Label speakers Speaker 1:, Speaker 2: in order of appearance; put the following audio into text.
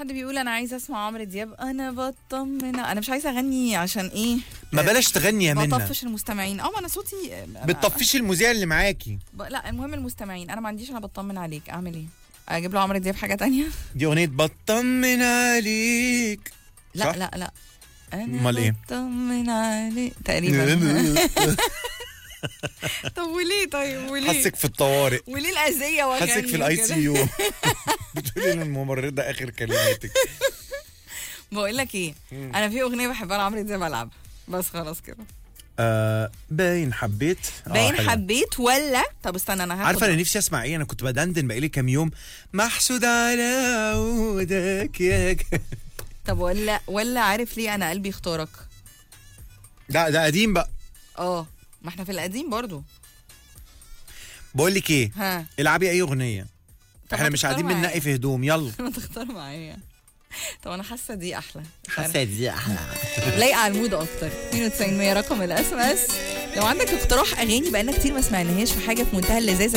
Speaker 1: حد بيقول انا عايزه اسمع عمرو دياب انا بطمن انا مش عايزه اغني عشان ايه
Speaker 2: ما بلاش تغني يا منى
Speaker 1: بطفش المستمعين اه ما انا صوتي أنا-
Speaker 2: بتطفشي المذيع اللي معاكي
Speaker 1: ب... لا المهم المستمعين انا ما عنديش انا بطمن عليك اعمل ايه اجيب له عمرو دياب حاجه تانية
Speaker 2: دي اغنيه بطمن عليك
Speaker 1: لا
Speaker 2: صح؟
Speaker 1: لا لا انا
Speaker 2: أمال إيه؟
Speaker 1: بطمن عليك تقريبا طب وليه طيب وليه
Speaker 2: حسك في الطوارئ
Speaker 1: وليه الاذيه واغني
Speaker 2: حسك في الاي
Speaker 1: كده؟
Speaker 2: سي يو بتقولي للممرضه اخر كلماتك
Speaker 1: بقول لك ايه انا في اغنيه بحبها لعمرو دياب العبها بس خلاص كده
Speaker 2: آه باين حبيت آه،
Speaker 1: باين
Speaker 2: حلو.
Speaker 1: حبيت ولا طب استنى انا هاخد
Speaker 2: عارفه انا نفسي اسمع ايه انا كنت بدندن بقالي كام يوم محسود على عودك يا ج-
Speaker 1: طب ولا ولا عارف ليه انا قلبي اختارك
Speaker 2: ده ده قديم بقى
Speaker 1: اه ما احنا في القديم برضو
Speaker 2: بقول لك ايه
Speaker 1: ها
Speaker 2: العبي اي اغنيه
Speaker 1: طب
Speaker 2: احنا
Speaker 1: ما
Speaker 2: مش
Speaker 1: تختار
Speaker 2: قاعدين
Speaker 1: معايا.
Speaker 2: بننقي في هدوم يلا
Speaker 1: ما تختار معايا طب انا حاسه دي احلى مش عارفة.
Speaker 2: حسيت دي احلى
Speaker 1: لايقه على المود اكتر 92 رقم الاس ام اس لو عندك اقتراح اغاني بقالنا كتير ما سمعناهاش في حاجه في منتهى اللذاذه